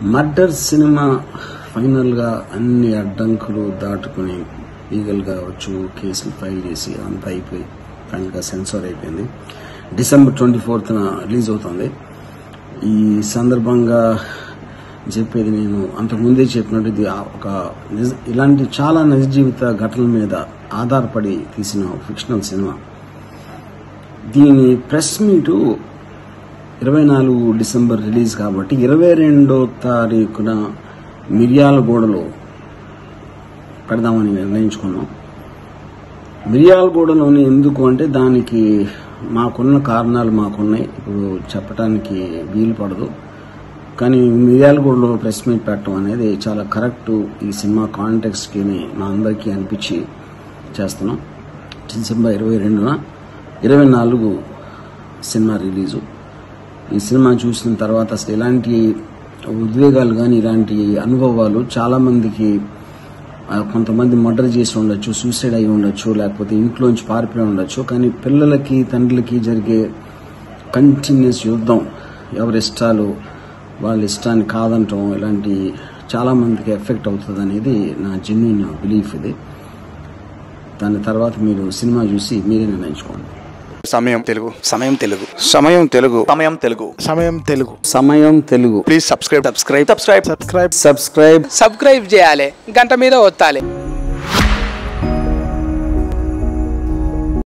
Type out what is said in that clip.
murder cinema ఫైనల్గా అన్ని అడ్డంకులు దాటుకుని లీగల్ కావచ్చు కేసులు ఫైల్ చేసి అంతా అయిపోయి ఫైనల్గా సెన్సార్ అయిపోయింది డిసెంబర్ ట్వంటీ ఫోర్త్న రిలీజ్ అవుతుంది ఈ సందర్భంగా చెప్పేది నేను అంతకుముందే చెప్పినట్టు ఇది ఒక నిజ- ఇలాంటి చాలా నిజ జీవిత ఘటనల మీద ఆధారపడి తీసిన ఫిక్షనల్ సినిమా దీని ప్రెస్ మీటు ఇరవై నాలుగు డిసెంబర్ రిలీజ్ కాబట్టి ఇరవై రెండో తారీఖున మిర్యాలగూడలో పెడదామని నిర్ణయించుకున్నాం మిర్యాలగూడలోని ఎందుకు అంటే దానికి మాకున్న కారణాలు మాకున్నాయి ఇప్పుడు చెప్పడానికి వీలు పడదు కానీ మిర్యాలగూడలో ప్రెస్ మీట్ పెట్టడం అనేది చాలా కరెక్ట్ ఈ సినిమా కాంటెక్స్కి మా అందరికీ అనిపించి చేస్తున్నాం డిసెంబర్ ఇరవై రెండున ఇరవై నాలుగు సినిమా రిలీజు ఈ సినిమా చూసిన తర్వాత అసలు ఇలాంటి ఉద్వేగాలు కానీ ఇలాంటి అనుభవాలు చాలా మందికి ఆ, కొంతమంది మర్డర్ చేసి ఉండొచ్చు సూసైడ్ అయి ఉండొచ్చు లేకపోతే ఇంట్లోంచి పారిపోయి ఉండొచ్చు కానీ పిల్లలకి తండ్రులకి జరిగే కంటిన్యూస్ యుద్ధం ఎవరి ఇష్టాలు వాళ్ళ ఇష్టాన్ని కాదంటం ఇలాంటి చాలా మందికి ఎఫెక్ట్ అవుతుంది అనేది నా జెన్యున్ బిలీఫ్ ఇది దాని తర్వాత మీరు సినిమా చూసి మీరే నిర్ణయించుకోండి సమయం Telugu Samayam Telugu Samayam Telugu Samayam Telugu Samayam Telugu Samayam Telugu please subscribe subscribe subscribe subscribe subscribe subscribe చేయాలి గంట మీద ఒత్తాలి